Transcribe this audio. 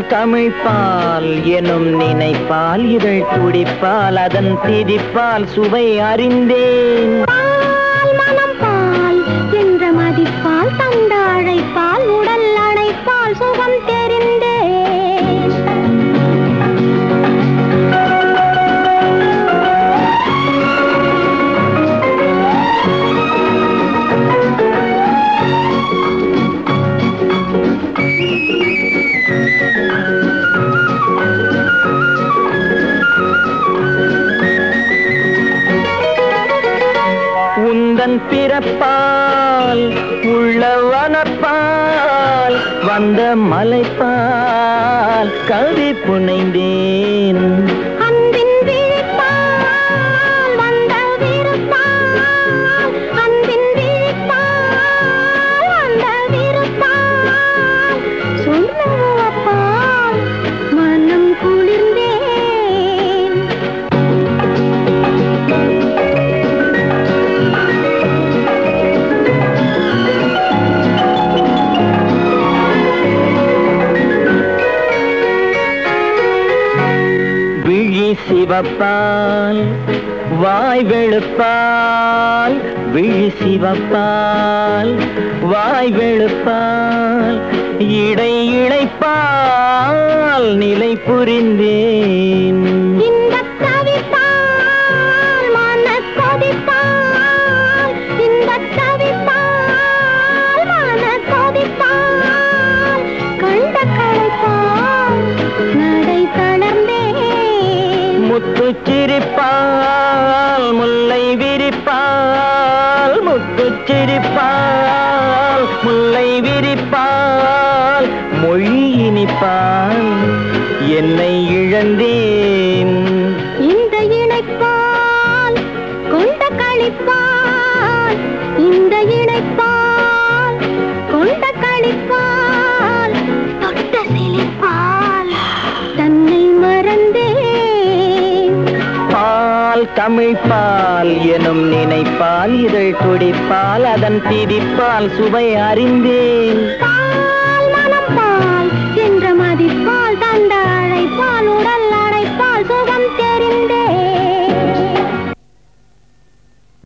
தமிழ் பால் எனும் நினைப்பால் இதழ் துடிப்பால் அதன் திதிப்பால் சுவை அறிந்தேன் பால் மனம் பால் என்ற மதிப்பால் தந்த அழைப்பால் உடல் அணைப்பால் சுகம் தெரிந்தேன் உந்தன் பிறப்பால் உள்ள வனப்பால் வந்த மலைப்பால் கவி புனைந்தேன் அன்பின் விழிப்பால் வந்த விருப்பால் அன்பின் விழிப்பால் வந்த விருப்பால் சொல்லுவப்பால் மனம் குளிர்ந்தேன் விழி சிவப்பால் வாய் வெளுப்பால் விழி சிவப்பால் வாய் வெளுப்பால் இடை இழைப்பால் நிலை புரிந்தேன் இன்பத் தவிப்பால் மனக் கொதிப்பால் இன்பத் தவிப்பால் மனக் கொதிப்பால் கண்ட களைப்பால் நடை தளர்ந்தேன் முத்துச் சிரிப்பால் முல்லை விரிப்பால் முத்துச் சிரிப்பால் முல்லை விரிப்பால் மொழி இனிப்பால் என்னை இழந்தேன் இந்த இணைப்பால் கொண்ட களிப்பால் இந்த இணைப்பால் கொண்ட களிப்பால் தொட்ட சிலிப்பால் தன்னை மறந்தேன் பால் தமிழ் பால் எனும் நினைப்பால் இதழ் துடிப்பால் அதன் திதிப்பால் சுவை அறிந்தேன் பால்